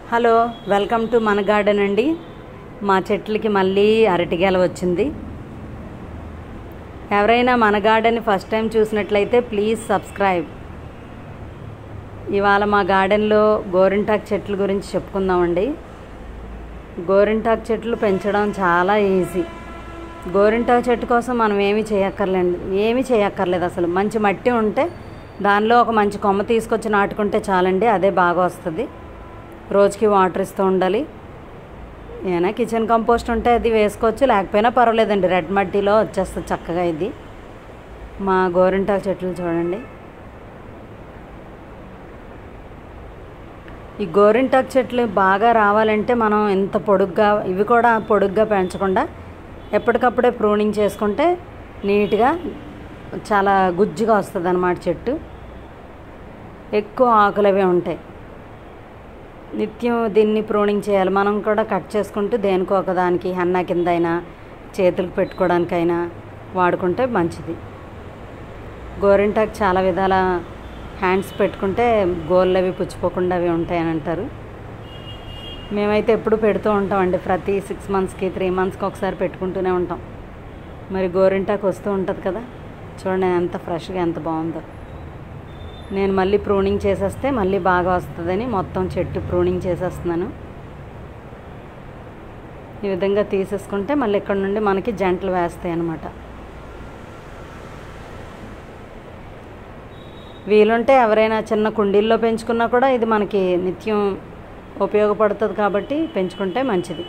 hello welcome to మన garden అండి మా చెట్లకి మళ్ళీ అరటిగెల వచ్చింది ఎవరైనా మన గార్డెన్ ఫస్ట్ టైం చూసినట్లయితే ప్లీజ్ సబ్స్క్రైబ్ ఇవాళ మా గార్డెన్లో గోరింటాకు చెట్ల గురించి చెప్పుకుందామండి గోరింటాకు చెట్లు పెంచడం చాలా ఈజీ గోరింటాకు చెట్టు కోసం మనం ఏమీ చేయక్కర్లేదు ఏమీ చేయక్కర్లేదు అసలు మంచి మట్టి ఉంటే దానిలో ఒక మంచి కొమ్మ తీసుకొచ్చి నాటుకుంటే చాలండి అదే బాగా వస్తుంది రోజుకి వాటర్ ఇస్తూ ఉండాలి ఏమైనా కిచెన్ కంపోస్ట్ ఉంటే అది వేసుకోవచ్చు లేకపోయినా పర్వాలేదండి రెడ్ మట్టిలో వచ్చేస్తుంది చక్కగా ఇది మా గోరింటాకు చెట్లు చూడండి ఈ గోరింటాకు చెట్లు బాగా రావాలంటే మనం ఎంత పొడుగ్గా ఇవి కూడా పొడుగ్గా పెంచకుండా ఎప్పటికప్పుడే ప్రూనింగ్ చేసుకుంటే నీట్గా చాలా గుజ్జుగా వస్తుంది అన్నమాట చెట్టు ఎక్కువ ఆకులు అవి ఉంటాయి నిత్యం దీన్ని ప్రూనింగ్ చేయాలి మనం కూడా కట్ చేసుకుంటూ దేనికో ఒకదానికి హన్నా కింద అయినా చేతులకు పెట్టుకోవడానికైనా వాడుకుంటే మంచిది గోరింటాకు చాలా విధాల హ్యాండ్స్ పెట్టుకుంటే గోళ్ళు అవి పుచ్చిపోకుండా అవి ఉంటాయని అంటారు మేమైతే ఎప్పుడు పెడుతూ ఉంటామండి ప్రతి సిక్స్ మంత్స్కి త్రీ మంత్స్కి ఒకసారి పెట్టుకుంటూనే ఉంటాం మరి గోరింటాకు వస్తూ ఉంటుంది కదా చూడండి ఎంత ఫ్రెష్గా ఎంత బాగుందో నేను మళ్ళీ ప్రూనింగ్ చేసేస్తే మళ్ళీ బాగా వస్తుందని మొత్తం చెట్టు ప్రూనింగ్ చేసేస్తున్నాను ఈ విధంగా తీసేసుకుంటే మళ్ళీ ఇక్కడ నుండి మనకి జంటలు వేస్తాయి అన్నమాట వీలుంటే ఎవరైనా చిన్న కుండీల్లో పెంచుకున్నా కూడా ఇది మనకి నిత్యం ఉపయోగపడుతుంది కాబట్టి పెంచుకుంటే మంచిది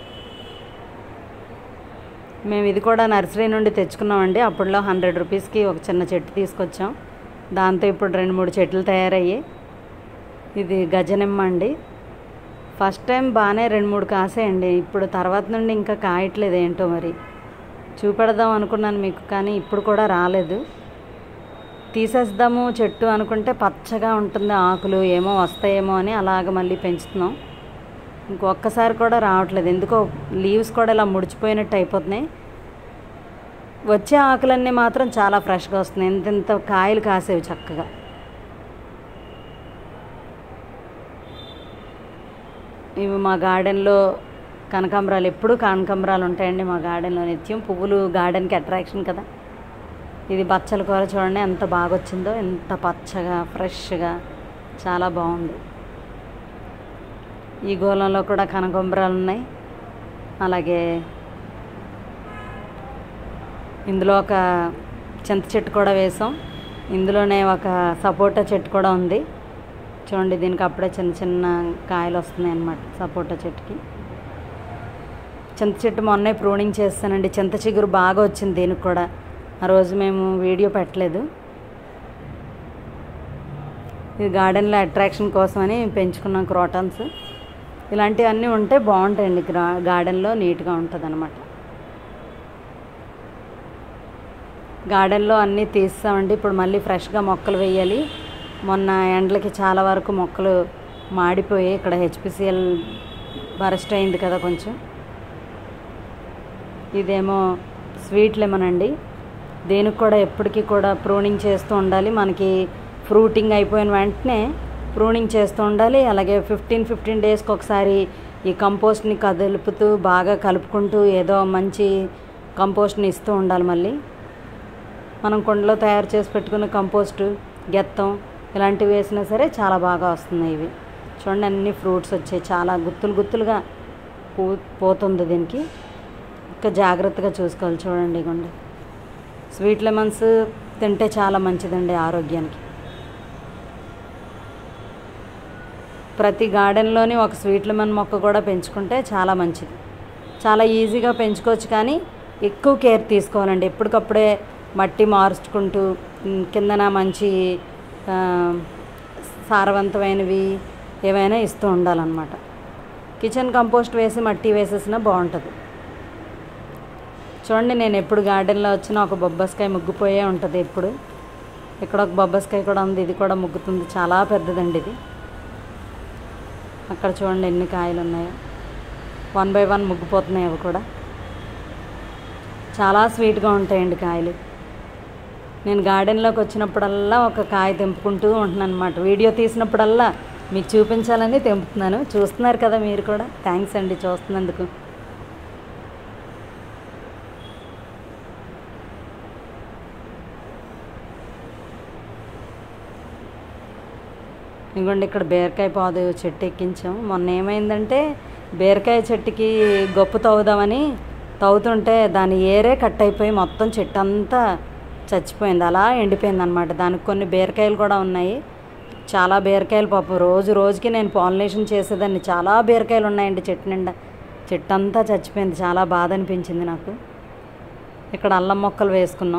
మేము ఇది కూడా నర్సరీ నుండి తెచ్చుకున్నామండి అప్పుడులో హండ్రెడ్ రూపీస్కి ఒక చిన్న చెట్టు తీసుకొచ్చాం దాంతో ఇప్పుడు రెండు మూడు చెట్లు తయారయ్యాయి ఇది గజనిమ్మ అండి ఫస్ట్ టైం బాగానే రెండు మూడు కాసాయండి ఇప్పుడు తర్వాత నుండి ఇంకా కాయట్లేదు ఏంటో మరి చూపెడదాం అనుకున్నాను మీకు కానీ ఇప్పుడు కూడా రాలేదు తీసేద్దాము చెట్టు అనుకుంటే పచ్చగా ఉంటుంది ఆకులు ఏమో వస్తాయేమో అని అలాగ మళ్ళీ పెంచుతున్నాం ఇంకొక్కసారి కూడా రావట్లేదు ఎందుకో లీవ్స్ కూడా ఇలా ముడిచిపోయినట్టు అయిపోతున్నాయి వచ్చే ఆకులన్నీ మాత్రం చాలా ఫ్రెష్గా వస్తున్నాయి ఎంత ఇంత కాయలు కాసేవి చక్కగా ఇవి మా గార్డెన్లో కనకాంబరాలు ఎప్పుడూ కనకాంబరాలు ఉంటాయండి మా గార్డెన్లో నిత్యం పువ్వులు గార్డెన్కి అట్రాక్షన్ కదా ఇది బచ్చల కూర చూడండి ఎంత బాగా వచ్చిందో ఎంత పచ్చగా ఫ్రెష్గా చాలా బాగుంది ఈ గోళంలో కూడా కనకాంబరాలు ఉన్నాయి అలాగే ఇందులో ఒక చింత చెట్టు కూడా వేసాం ఇందులోనే ఒక సపోటా చెట్టు కూడా ఉంది చూడండి దీనికి అప్పుడే చిన్న చిన్న కాయలు వస్తున్నాయి అన్నమాట సపోటా చెట్టుకి చింత చెట్టు మొన్నే ప్రూనింగ్ చేస్తానండి చింత చిగురు బాగా వచ్చింది దీనికి కూడా ఆ రోజు మేము వీడియో పెట్టలేదు ఇది గార్డెన్లో అట్రాక్షన్ కోసమని పెంచుకున్నాం క్రోటన్స్ ఇలాంటివన్నీ ఉంటే బాగుంటాయండి గార్డెన్లో నీట్గా ఉంటుంది అనమాట గార్డెన్లో అన్నీ తీస్తామండి ఇప్పుడు మళ్ళీ ఫ్రెష్గా మొక్కలు వేయాలి మొన్న ఎండలకి చాలా వరకు మొక్కలు మాడిపోయి ఇక్కడ హెచ్పిసిఎల్ బరస్ట్ అయింది కదా కొంచెం ఇదేమో స్వీట్ లెమన్ అండి దేనికి కూడా ఎప్పటికీ కూడా ప్రూనింగ్ చేస్తూ ఉండాలి మనకి ఫ్రూటింగ్ అయిపోయిన వెంటనే ప్రూనింగ్ చేస్తూ ఉండాలి అలాగే ఫిఫ్టీన్ ఫిఫ్టీన్ డేస్కి ఒకసారి ఈ కంపోస్ట్ని కదులుపుతూ బాగా కలుపుకుంటూ ఏదో మంచి కంపోస్ట్ని ఇస్తూ ఉండాలి మళ్ళీ మనం కుండలో తయారు చేసి పెట్టుకున్న కంపోస్ట్ గెత్తం ఇలాంటివి వేసినా సరే చాలా బాగా వస్తున్నాయి ఇవి చూడండి అన్ని ఫ్రూట్స్ వచ్చాయి చాలా గుత్తులు గుత్తులుగా పో పోతుంది దీనికి ఇంకా జాగ్రత్తగా చూసుకోవాలి చూడండి ఇగోండి స్వీట్ లెమన్స్ తింటే చాలా మంచిదండి ఆరోగ్యానికి ప్రతి గార్డెన్లోని ఒక స్వీట్ లెమన్ మొక్క కూడా పెంచుకుంటే చాలా మంచిది చాలా ఈజీగా పెంచుకోవచ్చు కానీ ఎక్కువ కేర్ తీసుకోవాలండి ఎప్పటికప్పుడే మట్టి మార్చుకుంటూ కిందన మంచి సారవంతమైనవి ఏవైనా ఇస్తూ ఉండాలన్నమాట కిచెన్ కంపోస్ట్ వేసి మట్టి వేసేసినా బాగుంటుంది చూడండి నేను ఎప్పుడు గార్డెన్లో వచ్చినా ఒక బొబ్బస్కాయ ముగ్గిపోయే ఉంటుంది ఎప్పుడు ఇక్కడ ఒక బొబ్బస్కాయ కూడా ఉంది ఇది కూడా ముగ్గుతుంది చాలా పెద్దదండి ఇది అక్కడ చూడండి ఎన్ని కాయలు ఉన్నాయో వన్ బై వన్ ముగ్గిపోతున్నాయి అవి కూడా చాలా స్వీట్గా ఉంటాయండి కాయలు నేను గార్డెన్లోకి వచ్చినప్పుడల్లా ఒక కాయ తెంపుకుంటూ ఉంటున్నాను అనమాట వీడియో తీసినప్పుడల్లా మీకు చూపించాలని తెంపుతున్నాను చూస్తున్నారు కదా మీరు కూడా థ్యాంక్స్ అండి చూస్తున్నందుకు ఇదిగోండి ఇక్కడ బీరకాయ పాదు చెట్టు ఎక్కించాం మొన్న ఏమైందంటే బీరకాయ చెట్టుకి గొప్ప తవ్వుదామని తవ్వుతుంటే దాని ఏరే కట్ అయిపోయి మొత్తం చెట్టు అంతా చచ్చిపోయింది అలా ఎండిపోయింది అనమాట దానికి కొన్ని బీరకాయలు కూడా ఉన్నాయి చాలా బీరకాయలు పాపం రోజు రోజుకి నేను పాలినేషన్ చేసేదాన్ని చాలా బీరకాయలు ఉన్నాయండి చెట్టు నిండా చెట్టు అంతా చచ్చిపోయింది చాలా బాధ అనిపించింది నాకు ఇక్కడ అల్లం మొక్కలు వేసుకున్నాం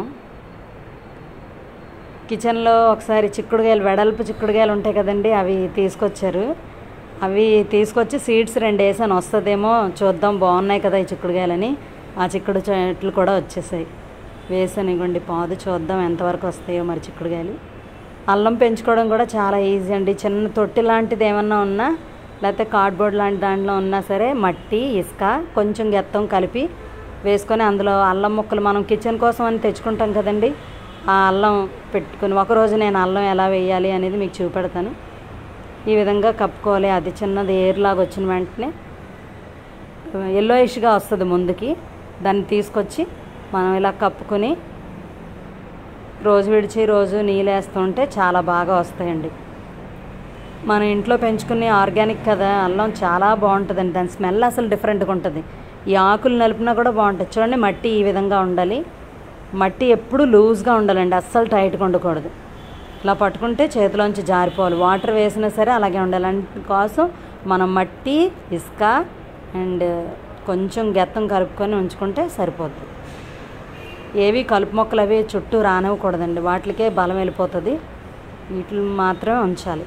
కిచెన్లో ఒకసారి చిక్కుడుకాయలు వెడల్పు చిక్కుడుకాయలు ఉంటాయి కదండి అవి తీసుకొచ్చారు అవి తీసుకొచ్చి సీడ్స్ రెండు వేసాను వస్తుందేమో చూద్దాం బాగున్నాయి కదా ఈ చిక్కుడుకాయలని ఆ చిక్కుడు చెట్లు కూడా వచ్చేసాయి వేసాను ఇవ్వండి పాదు చూద్దాం ఎంతవరకు వస్తాయో మరి చిక్కుడుకాయలు అల్లం పెంచుకోవడం కూడా చాలా ఈజీ అండి చిన్న తొట్టి లాంటిది ఏమన్నా ఉన్నా లేకపోతే కార్డ్బోర్డ్ లాంటి దాంట్లో ఉన్నా సరే మట్టి ఇసుక కొంచెం గెత్తం కలిపి వేసుకొని అందులో అల్లం ముక్కలు మనం కిచెన్ కోసం అని తెచ్చుకుంటాం కదండి ఆ అల్లం పెట్టుకుని ఒకరోజు నేను అల్లం ఎలా వేయాలి అనేది మీకు చూపెడతాను ఈ విధంగా కప్పుకోవాలి అది చిన్నది ఏర్లాగా వచ్చిన వెంటనే ఎల్లోయిష్గా వస్తుంది ముందుకి దాన్ని తీసుకొచ్చి మనం ఇలా కప్పుకొని రోజు విడిచి రోజు నీళ్ళు వేస్తుంటే చాలా బాగా వస్తాయండి మన ఇంట్లో పెంచుకునే ఆర్గానిక్ కదా అల్లం చాలా బాగుంటుందండి దాని స్మెల్ అసలు డిఫరెంట్గా ఉంటుంది ఈ ఆకులు నలిపినా కూడా బాగుంటుంది చూడండి మట్టి ఈ విధంగా ఉండాలి మట్టి ఎప్పుడు లూజ్గా ఉండాలండి అస్సలు టైట్గా ఉండకూడదు ఇలా పట్టుకుంటే చేతిలోంచి జారిపోవాలి వాటర్ వేసినా సరే అలాగే ఉండాలి కోసం మనం మట్టి ఇసుక అండ్ కొంచెం గెత్తం కలుపుకొని ఉంచుకుంటే సరిపోద్ది ఏవి కలుపు మొక్కలు అవి చుట్టూ రానివ్వకూడదండి వాటికే బలం వెళ్ళిపోతుంది వీటిని మాత్రమే ఉంచాలి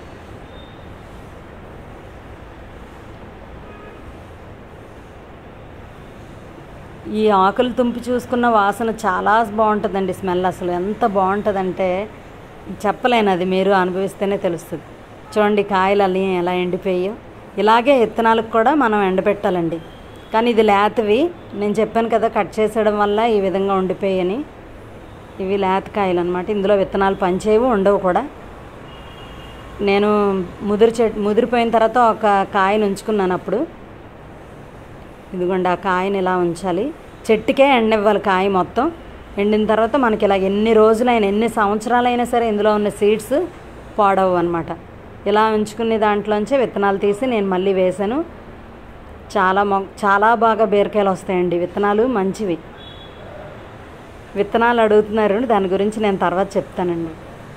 ఈ ఆకులు తుంపి చూసుకున్న వాసన చాలా బాగుంటుందండి స్మెల్ అసలు ఎంత బాగుంటుందంటే చెప్పలేను అది మీరు అనుభవిస్తేనే తెలుస్తుంది చూడండి కాయలు అల్లి ఎలా ఎండిపోయాయో ఇలాగే విత్తనాలకు కూడా మనం ఎండబెట్టాలండి కానీ ఇది లేతవి నేను చెప్పాను కదా కట్ చేసేయడం వల్ల ఈ విధంగా ఉండిపోయాయని ఇవి లేత కాయలు అనమాట ఇందులో విత్తనాలు పనిచేయవు ఉండవు కూడా నేను ముదిరి చెట్ ముదిరిపోయిన తర్వాత ఒక కాయను ఉంచుకున్నాను అప్పుడు ఇదిగోండి ఆ కాయని ఇలా ఉంచాలి చెట్టుకే ఎండివ్వాలి కాయ మొత్తం ఎండిన తర్వాత మనకి ఇలా ఎన్ని రోజులైనా ఎన్ని సంవత్సరాలైనా సరే ఇందులో ఉన్న సీడ్స్ పాడవు అనమాట ఇలా ఉంచుకునే దాంట్లోంచే విత్తనాలు తీసి నేను మళ్ళీ వేశాను చాలా మొ చాలా బాగా బీరకాయలు వస్తాయండి విత్తనాలు మంచివి విత్తనాలు అడుగుతున్నారు దాని గురించి నేను తర్వాత చెప్తానండి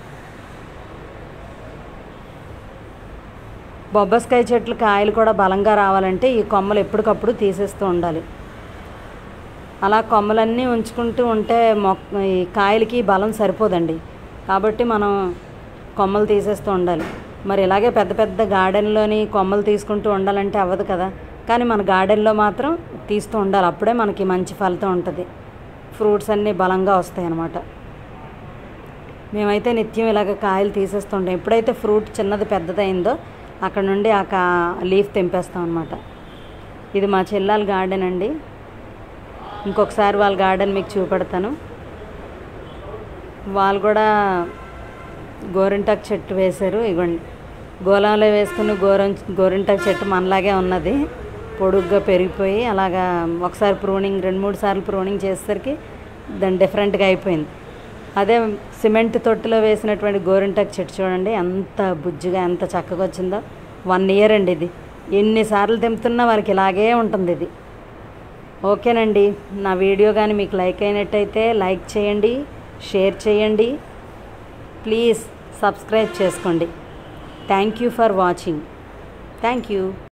బొబ్బస్కాయ చెట్లు కాయలు కూడా బలంగా రావాలంటే ఈ కొమ్మలు ఎప్పటికప్పుడు తీసేస్తూ ఉండాలి అలా కొమ్మలన్నీ ఉంచుకుంటూ ఉంటే మొక్క ఈ కాయలకి బలం సరిపోదండి కాబట్టి మనం కొమ్మలు తీసేస్తూ ఉండాలి మరి ఇలాగే పెద్ద పెద్ద గార్డెన్లోని కొమ్మలు తీసుకుంటూ ఉండాలంటే అవ్వదు కదా కానీ మన గార్డెన్లో మాత్రం తీస్తూ ఉండాలి అప్పుడే మనకి మంచి ఫలితం ఉంటుంది ఫ్రూట్స్ అన్నీ బలంగా వస్తాయి అన్నమాట మేమైతే నిత్యం ఇలాగ కాయలు తీసేస్తుంటాం ఎప్పుడైతే ఫ్రూట్ చిన్నది పెద్దదైందో అక్కడ నుండి ఆ కా లీఫ్ తెంపేస్తాం అనమాట ఇది మా చెల్లాల గార్డెన్ అండి ఇంకొకసారి వాళ్ళ గార్డెన్ మీకు చూపెడతాను వాళ్ళు కూడా గోరింటాకు చెట్టు వేశారు ఇగోండి గోళంలో వేసుకుని గోరం గోరింటాకు చెట్టు మనలాగే ఉన్నది పొడుగ్గా పెరిగిపోయి అలాగా ఒకసారి ప్రూనింగ్ రెండు మూడు సార్లు ప్రూనింగ్ చేసేసరికి దాని డిఫరెంట్గా అయిపోయింది అదే సిమెంట్ తొట్టులో వేసినటువంటి గోరింటాకు చెట్టు చూడండి ఎంత బుజ్జిగా ఎంత చక్కగా వచ్చిందో వన్ ఇయర్ అండి ఇది ఎన్నిసార్లు తెంపుతున్నా వాళ్ళకి ఇలాగే ఉంటుంది ఇది ఓకేనండి నా వీడియో కానీ మీకు లైక్ అయినట్టయితే లైక్ చేయండి షేర్ చేయండి ప్లీజ్ సబ్స్క్రైబ్ చేసుకోండి thank you for watching thank you